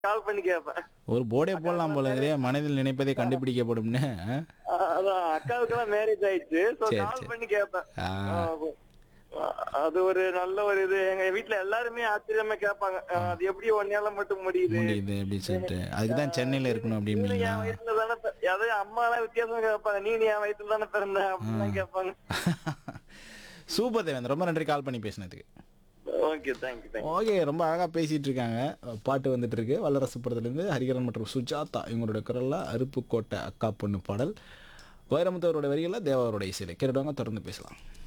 கால் பண்ணி கேட்பேன் ஒரு போர்டே போடலாம் போலங்கிறே மனதில் நினைப்பதை கண்டுபிடிக்கப்படும்னு ஆ? அஹ் அதான் அக்காவுக்கெல்லாம் மேரேஜ் ஆயிடுச்சு சோ சரி, கால் சரி. பண்ணி கேட்பேன் ஆ. அஹ் அது ஒரு நல்ல ஒரு இது எங்க வீட்ல எல்லாருமே ஆச்சரியமா கேட்பாங்க அஹ் அது எப்படி ஒன்னால மட்டும் முடியுது முடியுது அப்படின்னு சொல்லிட்டு அதுக்கு தான் சென்னையில் இருக்கணும் நீ அப்படிங்களா என் வயசுல தானே பி- அதாவது அம்மா எல்லாம் வித்தியாசமா கேட்பாங்க நீ நீ என் வயசுல தானே பிறந்த அப்படிலாம் கேட்பாங்க சூப்பர் தேவேந்திர ரொம்ப நன்றி கால் பண்ணி பேசினதுக்கு ஓகே தேங்க்யூ தேங்க்யூ ஓகே ரொம்ப அழகாக பேசிட்டு இருக்காங்க பாட்டு வந்துட்டு இருக்கு வல்லரசு படத்துலேருந்து ஹரிகரன் மற்றும் சுஜாதா இவங்களோட குரல்ல அருப்புக்கோட்டை அக்கா பொண்ணு பாடல் வைரமுத்தவரோட வரிகளில் தேவாரோட இசையில் கேட்டுவாங்க தொடர்ந்து பேசலாம்